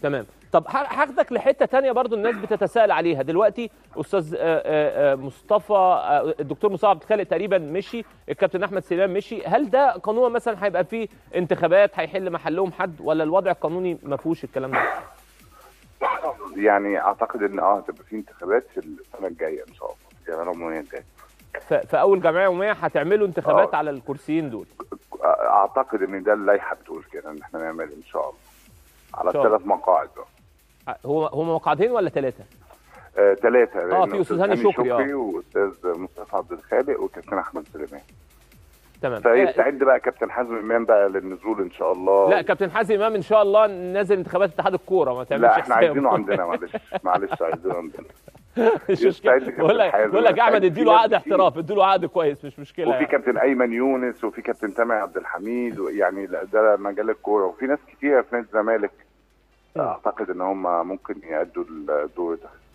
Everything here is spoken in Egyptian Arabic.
تمام طب ه- هاخدك لحته تانية برضو الناس بتتساءل عليها دلوقتي استاذ آه، آه، آه، مصطفى آه، الدكتور مصطفى عبد الخالق تقريبا مشي الكابتن احمد سليمان مشي هل ده قانون مثلا هيبقى فيه انتخابات هيحل محلهم حد ولا الوضع القانوني ما فيهوش الكلام ده يعني اعتقد ان اه هتبقى في انتخابات في السنه الجايه ان شاء الله في الجمعيه العموميه الجايه ف- في اول جمعيه يوميه هتعملوا انتخابات آه. على الكرسيين دول اعتقد ان ده اللائحه بتقول كده ان احنا نعمل ان شاء الله على إن شاء الله. ثلاث مقاعد بقى. هو هم مقعدين ولا ثلاثه آه، ثلاثة آه، في أستاذ هاني شكري، آه. وأستاذ مصطفى عبد الخالق وكابتن أحمد سليمان تمام آه، فيستعد بقى كابتن حازم إمام بقى للنزول إن شاء الله لا كابتن حازم امام ان شاء الله نازل انتخابات اتحاد الكوره ما تعملش لا احنا حساب. عايزينه عندنا معلش معلش عايزينه عندنا مش يستعد مشكله كابتن بقول لك حازم، بقول لك يا احمد يستعد اديله في عقد ناس كتير. احتراف اديله عقد كويس مش مشكله وفي يعني. كابتن أيمن يونس وفي كابتن تامر عبد الحميد يعني لا ده مجال الكورة وفي ناس كتيرة في نادي الزمالك مم. أعتقد إن هم ممكن يأدوا الدور ده